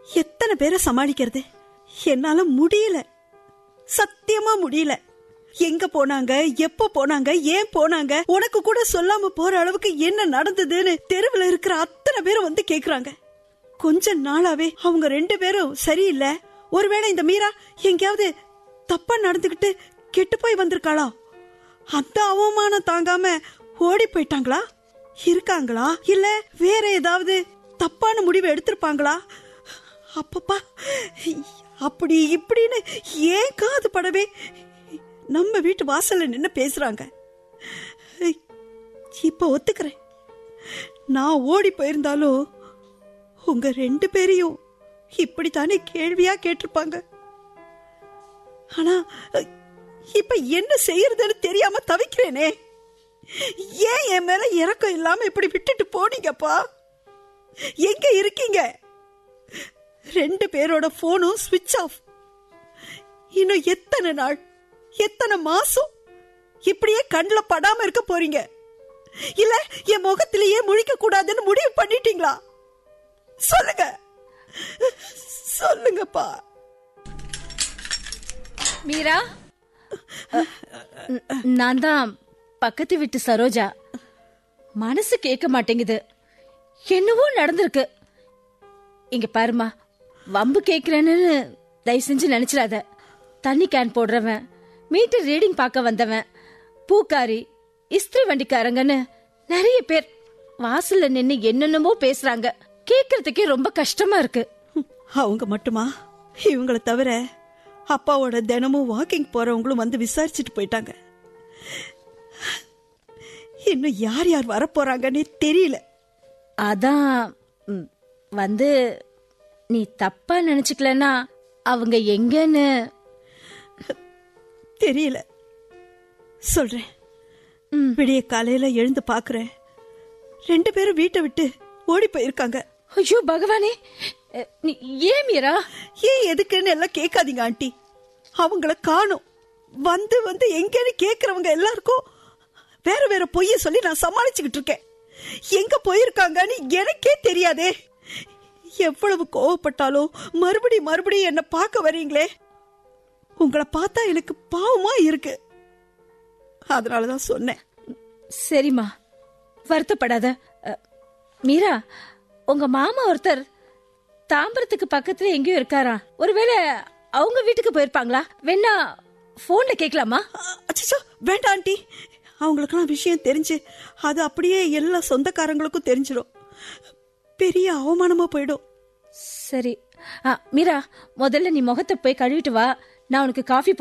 எத்தனை பேரை சமாளிக்கிறது என்னால முடியல சத்தியமா முடியல எங்க போனாங்க எப்ப போனாங்க ஏன் போனாங்க உனக்கு கூட சொல்லாம போற அளவுக்கு என்ன நடந்ததுன்னு தெருவுல இருக்கிற அத்தனை பேரும் வந்து கேக்குறாங்க கொஞ்ச நாளாவே அவங்க ரெண்டு பேரும் சரியில்லை ஒருவேளை இந்த மீரா எங்கேயாவது தப்பா நடந்துகிட்டு கெட்டு போய் வந்திருக்காளா அந்த அவமானம் தாங்காம ஓடி போயிட்டாங்களா இருக்காங்களா இல்ல வேற ஏதாவது தப்பான முடிவு எடுத்திருப்பாங்களா அப்பப்பா அப்படி இப்படின்னு ஏன் காது படவே நம்ம வீட்டு வாசல்ல நின்னு பேசுறாங்க இப்ப ஒத்துக்கிறேன் நான் ஓடி போயிருந்தாலும் உங்க ரெண்டு பேரையும் இப்படித்தானே கேள்வியா கேட்டிருப்பாங்க ஆனா இப்ப என்ன செய்யறதுன்னு தெரியாம தவிக்கிறேனே ஏன் என் மேல இறக்கம் இல்லாம இப்படி விட்டுட்டு போனீங்கப்பா எங்க இருக்கீங்க ரெண்டு பேரோட போனும் ஸ்விட்ச் ஆஃப் இன்னும் எத்தனை நாள் எத்தனை மாசம் இப்படியே கண்ணுல படாம இருக்க போறீங்க இல்ல என் முகத்திலேயே முழிக்க கூடாதுன்னு முடிவு பண்ணிட்டீங்களா சொல்லுங்க சொல்லுங்கப்பா மீரா நான் தான் பக்கத்து வீட்டு சரோஜா மனசு கேட்க மாட்டேங்குது என்னவோ நடந்திருக்கு இங்க பாருமா வம்பு கேக்குறேன்னு தயவு செஞ்சு நினைச்சிடாத தண்ணி கேன் போடுறவன் மீட்டர் ரீடிங் பார்க்க வந்தவன் பூக்காரி இஸ்திரி வண்டிக்காரங்கன்னு நிறைய பேர் வாசல்ல நின்னு என்னென்னமோ பேசுறாங்க கேக்குறதுக்கே ரொம்ப கஷ்டமா இருக்கு அவங்க மட்டுமா இவங்கள தவிர அப்பாவோட தினமும் வாக்கிங் போறவங்களும் வந்து விசாரிச்சுட்டு போயிட்டாங்க இன்னும் யார் யார் வரப்போறாங்கன்னே தெரியல அதான் ம், வந்து நீ தப்பா நினைச்சுக்கலனா அவங்க எங்கன்னு தெரியல சொல்றேன் விடிய காலையில எழுந்து பாக்குறேன் ரெண்டு பேரும் வீட்டை விட்டு ஓடி போயிருக்காங்க ஐயோ பகவானே அ, நீ ஏன் மீரா ஏன் எதுக்குன்னு எல்லாம் கேட்காதீங்க ஆண்டி அவங்கள காணும் வந்து வந்து எங்கன்னு கேக்குறவங்க எல்லாருக்கும் வேற வேற பொய்ய சொல்லி நான் சமாளிச்சுக்கிட்டு இருக்கேன் எங்க போயிருக்காங்கன்னு எனக்கே தெரியாதே எவ்வளவு கோவப்பட்டாலும் மறுபடி மறுபடியும் என்ன பார்க்க வரீங்களே உங்களை பார்த்தா எனக்கு பாவமா இருக்கு அதனாலதான் சொன்னேன் சரிம்மா வருத்தப்படாத அ, மீரா உங்க மாமா ஒருத்தர் தாம்பரத்துக்கு பக்கத்துல எங்கேயோ இருக்காரா ஒருவேளை அவங்க வீட்டுக்கு போயிருப்பாங்களா வேணா போன்ல கேட்கலாமா அச்சோ வேண்டாம் ஆண்டி அவங்களுக்கெல்லாம் விஷயம் தெரிஞ்சு அது அப்படியே எல்லா சொந்தக்காரங்களுக்கும் தெரிஞ்சிடும் பெரிய அவமானமா போயிடும் சரி ஆ, மீரா முதல்ல நீ முகத்தை போய் கழுவிட்டு வா நான் உனக்கு காஃபி